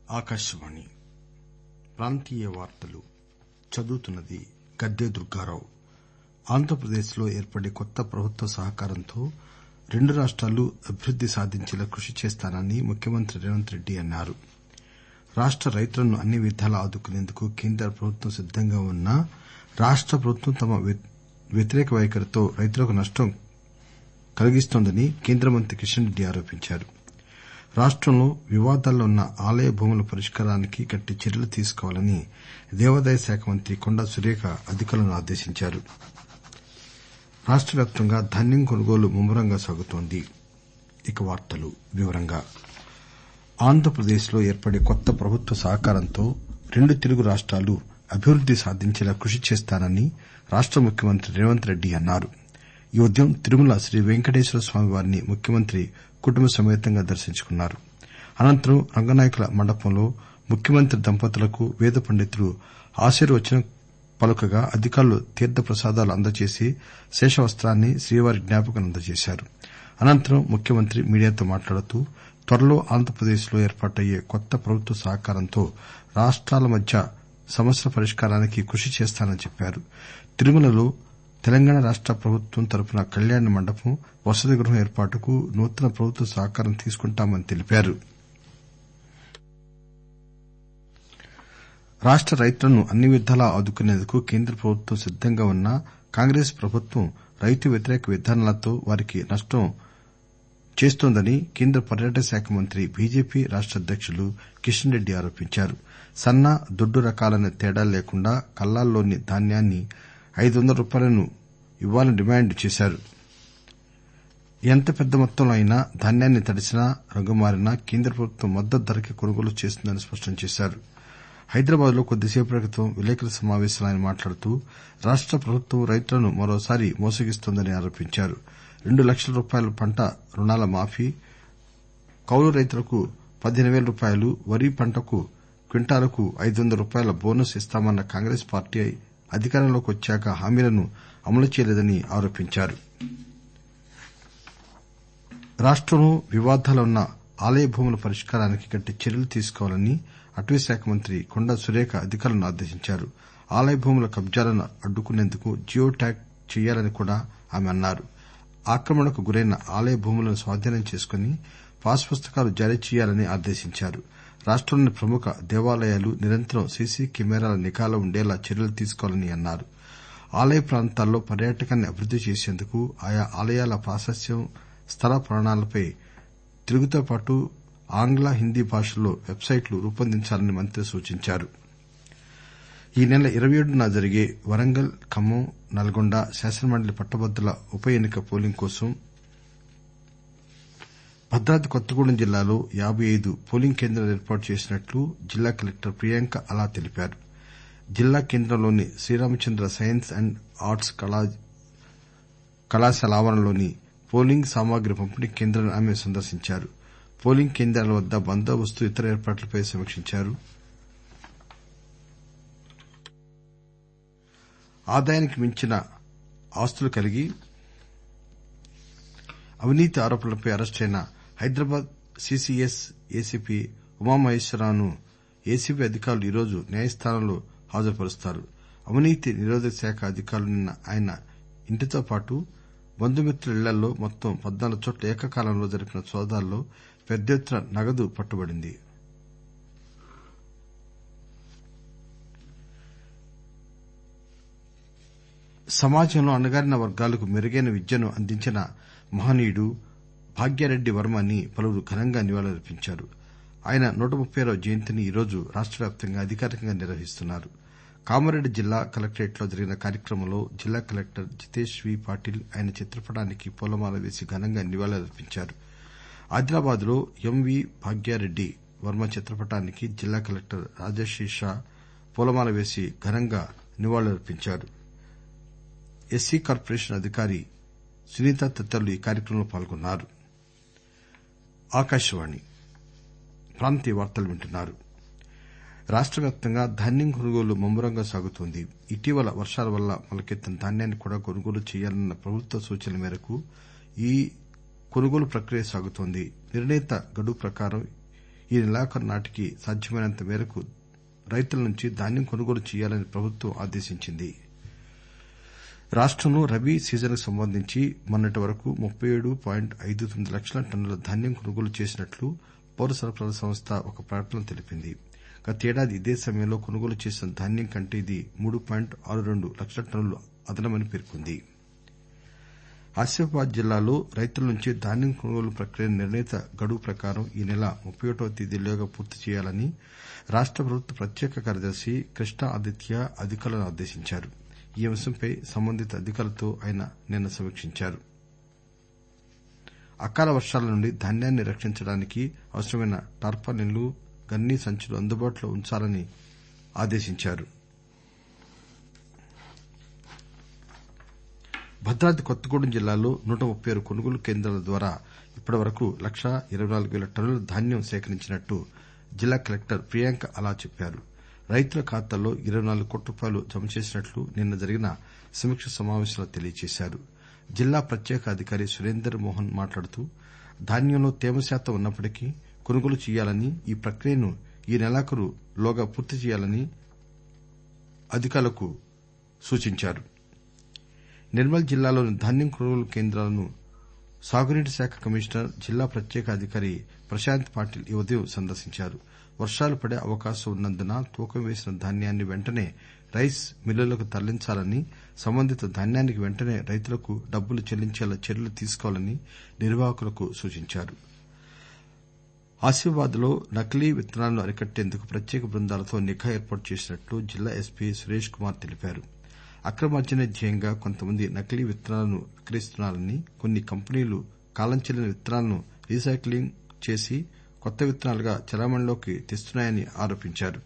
ఆకాశవాణి ప్రాంతీయ వార్తలు చదువుతున్నది గద్దె దుర్గారావు ఆంధ్రప్రదేశ్ లో ఏర్పడే కొత్త ప్రభుత్వ సహకారంతో రెండు రాష్టాలు అభివృద్ది సాధించేలా కృషి చేస్తానని ముఖ్యమంత్రి రేవంత్ రెడ్డి అన్నారు రాష్ట రైతులను అన్ని విధాలా ఆదుకునేందుకు కేంద్ర ప్రభుత్వం సిద్దంగా ఉన్నా రాష్ట ప్రభుత్వం తమ వ్యతిరేక వైఖరితో రైతులకు నష్టం కలిగిస్తోందని కేంద్ర మంత్రి కిషన్ రెడ్డి ఆరోపించారు రాష్టంలో వివాదాల్లో ఉన్న ఆలయ భూముల పరిష్కారానికి గట్టి చర్యలు తీసుకోవాలని దేవాదాయ శాఖ మంత్రి కొండా సురేఖ అధికారులను ఆదేశించారు రాష్ట వ్యాప్తంగా ధాన్యం కొనుగోలు ముమ్మరంగా సాగుతోంది ఆంధ్రప్రదేశ్ లో ఏర్పడే కొత్త ప్రభుత్వ సహకారంతో రెండు తెలుగు రాష్టాలు అభివృద్ది సాధించేలా కృషి చేస్తానని రాష్ట ముఖ్యమంత్రి రేవంత్ రెడ్డి అన్నారు ఈ ఉదయం తిరుమల శ్రీ వెంకటేశ్వర స్వామివారిని ముఖ్యమంత్రి కుటుంబ సమేతంగా దర్శించుకున్నారు అనంతరం రంగనాయకుల మండపంలో ముఖ్యమంత్రి దంపతులకు వేద పండితులు ఆశీర్వచనం పలుకగా అధికారులు తీర్ద ప్రసాదాలు అందజేసి శేషవస్తాన్ని శ్రీవారి జ్ఞాపికను అందజేశారు అనంతరం ముఖ్యమంత్రి మీడియాతో మాట్లాడుతూ త్వరలో ఆంధ్రప్రదేశ్ లో ఏర్పాటయ్యే కొత్త ప్రభుత్వ సహకారంతో రాష్టాల మధ్య సమస్యల పరిష్కారానికి కృషి చేస్తానని చెప్పారు తిరుమలలో తెలంగాణ రాష్ట ప్రభుత్వం తరపున కళ్యాణ మండపం వసతి గృహం ఏర్పాటుకు నూతన ప్రభుత్వ సహకారం తీసుకుంటామని తెలిపారు రాష్ట రైతులను అన్ని విధాలా ఆదుకునేందుకు కేంద్ర ప్రభుత్వం సిద్దంగా ఉన్నా కాంగ్రెస్ ప్రభుత్వం రైతు వ్యతిరేక విధానాలతో వారికి నష్టం చేస్తోందని కేంద్ర పర్యాటక శాఖ మంత్రి బీజేపీ రాష్ట అధ్యకులు కిషన్ రెడ్డి ఆరోపించారు సన్న దొడ్డు రకాలనే తేడా లేకుండా కల్లాల్లోని ధాన్యాన్ని ఐదు వందల రూపాయలకు ఇవ్వాలని డిమాండ్ చేశారు ఎంత పెద్ద మొత్తంలో అయినా ధాన్యాన్ని తడిసినా రంగు మారినా కేంద్ర ప్రభుత్వం మద్దతు ధరకే కొనుగోలు చేస్తుందని స్పష్టం చేశారు హైదరాబాద్ లో కొద్దిసేపటి క్రితం విలేకరుల సమావేశంలో ఆయన మాట్లాడుతూ రాష్ట ప్రభుత్వం రైతులను మరోసారి మోసగిస్తోందని ఆరోపించారు రెండు లక్షల రూపాయల పంట రుణాల మాఫీ కౌలు రైతులకు పదిహేను పేల రూపాయలు వరి పంటకు క్వింటాలుకు ఐదు వందల రూపాయల బోనస్ ఇస్తామన్న కాంగ్రెస్ పార్టీ అధికారంలోకి వచ్చాక హామీలను అమలు చేయలేదని ఆరోపించారు రాష్టంలో వివాదాల్లో ఉన్న ఆలయ భూముల పరిష్కారానికి గట్టి చర్యలు తీసుకోవాలని అటవీశాఖ మంత్రి కొండా సురేఖ అధికారులను ఆదేశించారు ఆలయ భూముల కబ్జాలను అడ్డుకునేందుకు జియో ట్యాగ్ చేయాలని కూడా ఆమె అన్నారు ఆక్రమణకు గురైన ఆలయ భూములను స్వాధీనం చేసుకుని పాస్ పుస్తకాలు జారీ చేయాలని ఆదేశించారు రాష్టంలోని ప్రముఖ దేవాలయాలు నిరంతరం సీసీ కెమెరాల నిఘాలో ఉండేలా చర్యలు తీసుకోవాలని అన్నారు ఆలయ ప్రాంతాల్లో పర్యాటకాన్ని అభివృద్ది చేసేందుకు ఆయా ఆలయాల ప్రాశస్త్యం స్థల పురాణాలపై తెలుగుతో పాటు ఆంగ్ల హిందీ భాషల్లో వెబ్సైట్లు రూపొందించాలని మంత్రి సూచించారు ఈ నెల ఇరవై ఏడున జరిగే వరంగల్ ఖమ్మం నల్గొండ శాసనమండలి పట్టభద్రుల ఉప ఎన్నిక పోలింగ్ కోసం భద్రాద్రి కొత్తగూడెం జిల్లాలో యాబై ఐదు పోలింగ్ కేంద్రాలు ఏర్పాటు చేసినట్లు జిల్లా కలెక్టర్ ప్రియాంక అలా తెలిపారు జిల్లా కేంద్రంలోని శ్రీరామచంద్ర సైన్స్ అండ్ ఆర్ట్స్ కళాశాల ఆవరణలోని పోలింగ్ సామగ్రి పంపిణీ కేంద్రాన్ని ఆమె సందర్శించారు పోలింగ్ కేంద్రాల వద్ద బందోబస్తు ఇతర ఏర్పాట్లపై సమీక్షించారు ఆదాయానికి మించిన ఆస్తులు కలిగి అవినీతి ఆరోపణలపై అరెస్టైన హైదరాబాద్ సీసీఎస్ ఏసీపీ ఉమామహేశ్వరరావును ఏసీబీ అధికారులు ఈరోజు న్యాయస్థానంలో హాజరుపరుస్తారు అవినీతి నిరోధక శాఖ అధికారులు నిన్న ఆయన ఇంటితో పాటు బంధుమిత్రుల ఇళ్లలో మొత్తం పద్నాలుగు చోట్ల ఏకకాలంలో జరిపిన సోదాల్లో పెద్ద ఎత్తున నగదు పట్టుబడింది సమాజంలో అణగారిన వర్గాలకు మెరుగైన విద్యను అందించిన మహనీయుడు భాగ్యారెడ్డి వర్మ అని పలువురు ఘనంగా నివాళులర్పించారు ఆయన నూట ముప్పైవ జయంతిని ఈరోజు రాష్ట వ్యాప్తంగా అధికారికంగా నిర్వహిస్తున్నారు కామారెడ్డి జిల్లా కలెక్టరేట్ లో జరిగిన కార్యక్రమంలో జిల్లా కలెక్టర్ జితేష్ వి పాటిల్ ఆయన చిత్రపటానికి పూలమాల వేసి ఘనంగా నివాళులర్పించారు ఆదిలాబాద్ లో ఎంవీ భాగ్యారెడ్డి వర్మ చిత్రపటానికి జిల్లా కలెక్టర్ రాజశ్రీ షా పూలమాల వేసి ఘనంగా నివాళులర్పించారు ఎస్సీ కార్పొరేషన్ అధికారి సునీత తదితరులు ఈ కార్యక్రమంలో పాల్గొన్నారు రాష్ట వ్యాప్తంగా ధాన్యం కొనుగోలు ముమ్మరంగా సాగుతోంది ఇటీవల వర్షాల వల్ల మొలకెత్తిన ధాన్యాన్ని కూడా కొనుగోలు చేయాలన్న ప్రభుత్వ సూచనల మేరకు ఈ కొనుగోలు ప్రక్రియ సాగుతోంది నిర్ణీత గడువు ప్రకారం ఈ నెలాఖరు నాటికి సాధ్యమైనంత మేరకు రైతుల నుంచి ధాన్యం కొనుగోలు చేయాలని ప్రభుత్వం ఆదేశించింది రాష్టంలో రబీ సీజన్కు సంబంధించి మొన్నటి వరకు ముప్పై ఏడు పాయింట్ ఐదు తొమ్మిది లక్షల టన్నుల ధాన్యం కొనుగోలు చేసినట్లు పౌర సరఫరాల సంస్థ ఒక ప్రకటనలో తెలిపింది గతేడాది ఇదే సమయంలో కొనుగోలు చేసిన ధాన్యం కంటే ఇది మూడు పాయింట్ ఆరు రెండు లక్షల టన్నులు అదనమని పేర్కొంది ఆసిఫాబాద్ జిల్లాలో రైతుల నుంచి ధాన్యం కొనుగోలు ప్రక్రియను నిర్ణీత గడువు ప్రకారం ఈ నెల ముప్పై ఒకటవ తేదీలోగా పూర్తి చేయాలని రాష్ట ప్రభుత్వ ప్రత్యేక కార్యదర్శి కృష్ణ ఆదిత్య అధికారులను ఆదేశించారు ఈ అంశంపై సంబంధిత అధికారులతో ఆయన నిన్న సమీక్షించారు అకాల వర్షాల నుండి ధాన్యాన్ని రక్షించడానికి అవసరమైన టార్పాలిన్లు గన్నీ సంచులు అందుబాటులో ఉంచాలని ఆదేశించారు భద్రాద్రి కొత్తగూడెం జిల్లాలో నూట ముప్పై ఆరు కొనుగోలు కేంద్రాల ద్వారా ఇప్పటివరకు లక్షా ఇరవై నాలుగు పేల టన్నుల ధాన్యం సేకరించినట్టు జిల్లా కలెక్టర్ ప్రియాంక అలా చెప్పారు రైతుల ఖాతాల్లో ఇరవై నాలుగు కోట్ల రూపాయలు జమ చేసినట్లు నిన్న జరిగిన సమీక్ష సమావేశంలో తెలియజేశారు జిల్లా ప్రత్యేక అధికారి సురేందర్ మోహన్ మాట్లాడుతూ ధాన్యంలో తేమ శాతం ఉన్నప్పటికీ కొనుగోలు చేయాలని ఈ ప్రక్రియను ఈ నెలాఖరు లోగా పూర్తి చేయాలని అధికారులకు సూచించారు నిర్మల్ జిల్లాలోని ధాన్యం కొనుగోలు కేంద్రాలను సాగునీటి శాఖ కమిషనర్ జిల్లా ప్రత్యేక అధికారి ప్రశాంత్ పాటిల్ ఈ ఉదయం సందర్శించారు వర్షాలు పడే అవకాశం ఉన్నందున తూకం వేసిన ధాన్యాన్ని వెంటనే రైస్ మిల్లులకు తరలించాలని సంబంధిత ధాన్యానికి వెంటనే రైతులకు డబ్బులు చెల్లించేలా చర్యలు తీసుకోవాలని నిర్వాహకులకు సూచించారు ఆసిఫాబాద్ లో నకిలీ విత్తనాలను అరికట్టేందుకు ప్రత్యేక బృందాలతో నిఘా ఏర్పాటు చేసినట్లు జిల్లా ఎస్పీ సురేష్ కుమార్ తెలిపారు అక్రమార్జనే ధ్యేయంగా కొంతమంది నకిలీ విత్తనాలను విక్రయిస్తున్నారని కొన్ని కంపెనీలు కాలం చెల్లిన విత్తనాలను రీసైక్లింగ్ చేసి కొత్త విత్తనాలుగా చలామణిలోకి తెస్తున్నాయని ఆరోపించారు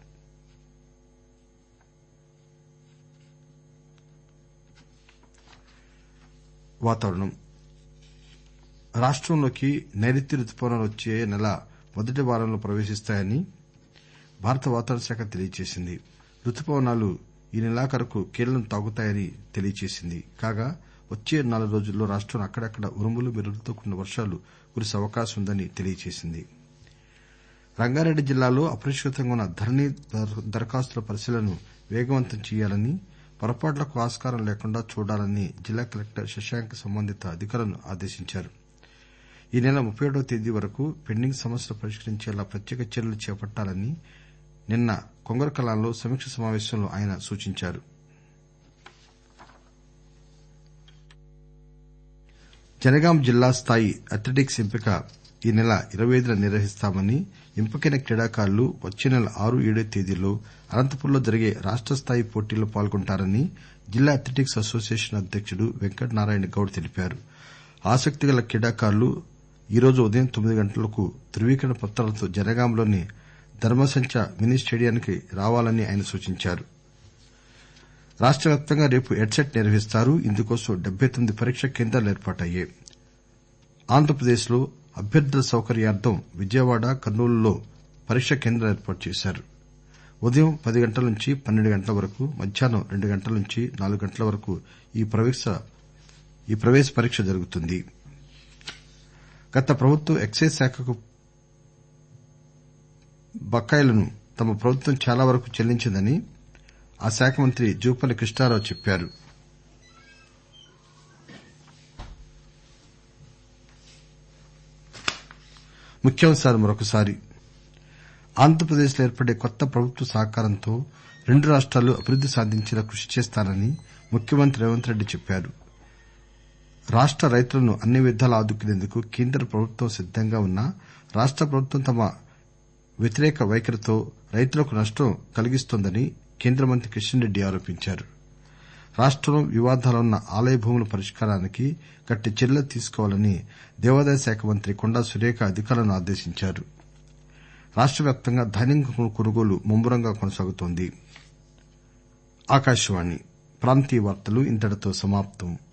వాతావరణం రాష్టంలోకి నైరుతి రుతుపవనాలు వచ్చే నెల మొదటి వారంలో ప్రవేశిస్తాయని భారత వాతావరణ శాఖ తెలియజేసింది రుతుపవనాలు ఈ నెలాఖరుకు కేరళను తాకుతాయని తెలియజేసింది కాగా వచ్చే నాలుగు రోజుల్లో రాష్టంలో అక్కడక్కడ ఉరుములు మెరుపులతో కూడిన వర్షాలు కురిసే అవకాశం ఉందని తెలియజేసింది రంగారెడ్డి జిల్లాలో అపరిష్కృతంగా ఉన్న ధరణి దరఖాస్తుల పరిశీలనను వేగవంతం చేయాలని పొరపాట్లకు ఆస్కారం లేకుండా చూడాలని జిల్లా కలెక్టర్ శశాంక్ సంబంధిత అధికారులను ఆదేశించారు ఈ నెల ముప్పై ఒకటవ తేదీ వరకు పెండింగ్ సమస్యలు పరిష్కరించేలా ప్రత్యేక చర్యలు చేపట్టాలని నిన్న కొంగరకలాన్లో సమీక్ష సమావేశంలో ఆయన సూచించారు జనగాం జిల్లా స్థాయి అథ్లెటిక్స్ ఎంపిక ఈ నెల ఇరవై ఐదున నిర్వహిస్తామని ఎంపికైన క్రీడాకారులు వచ్చే నెల ఆరు ఏడు తేదీల్లో అనంతపురంలో జరిగే రాష్ట స్థాయి పోటీల్లో పాల్గొంటారని జిల్లా అథ్లెటిక్స్ అసోసియేషన్ అధ్యకుడు వెంకట నారాయణ గౌడ్ తెలిపారు ఆసక్తి గల క్రీడాకారులు ఈరోజు ఉదయం తొమ్మిది గంటలకు ధృవీకరణ పత్రాలతో జనగాంలోని ధర్మసంచ మినీ స్టేడియానికి రావాలని ఆయన సూచించారు రాష్ట వ్యాప్తంగా రేపు ఎడ్సెట్ నిర్వహిస్తారు ఇందుకోసం డెబ్బై తొమ్మిది పరీక్షా కేంద్రాలు ఏర్పాటయ్యాయి ఆంధ్రప్రదేశ్ లో అభ్యర్థుల సౌకర్యార్థం విజయవాడ కర్నూలులో పరీక్షా కేంద్రాలు ఏర్పాటు చేశారు ఉదయం పది గంటల నుంచి పన్నెండు గంటల వరకు మధ్యాహ్నం రెండు గంటల నుంచి నాలుగు గంటల వరకు ఈ ప్రవేశ పరీక్ష జరుగుతుంది గత ప్రభుత్వం ఎక్సైజ్ శాఖకు బకాయిలను తమ ప్రభుత్వం చాలా వరకు చెల్లించిందని ఆ శాఖ మంత్రి జూపల్లి కృష్ణారావు చెప్పారు ఆంధ్రప్రదేశ్ లో ఏర్పడే కొత్త ప్రభుత్వ సహకారంతో రెండు రాష్టాలు అభివృద్ది సాధించేలా కృషి చేస్తానని ముఖ్యమంత్రి రేవంత్ రెడ్డి చెప్పారు రాష్ట రైతులను అన్ని విధాలా ఆదుకునేందుకు కేంద్ర ప్రభుత్వం సిద్దంగా ఉన్నా రాష్ట ప్రభుత్వం తమ వ్యతిరేక వైఖరితో రైతులకు నష్టం కలిగిస్తోందని కేంద్ర మంత్రి కిషన్ రెడ్డి ఆరోపించారు రాష్టంలో వివాదాలున్న ఆలయ భూముల పరిష్కారానికి గట్టి చర్యలు తీసుకోవాలని దేవాదాయ శాఖ మంత్రి కొండా సురేఖ అధికారులను ఆదేశించారు రాష్ట వ్యాప్తంగా ధాన్యం కొనుగోలు ముమ్మరంగా కొనసాగుతోంది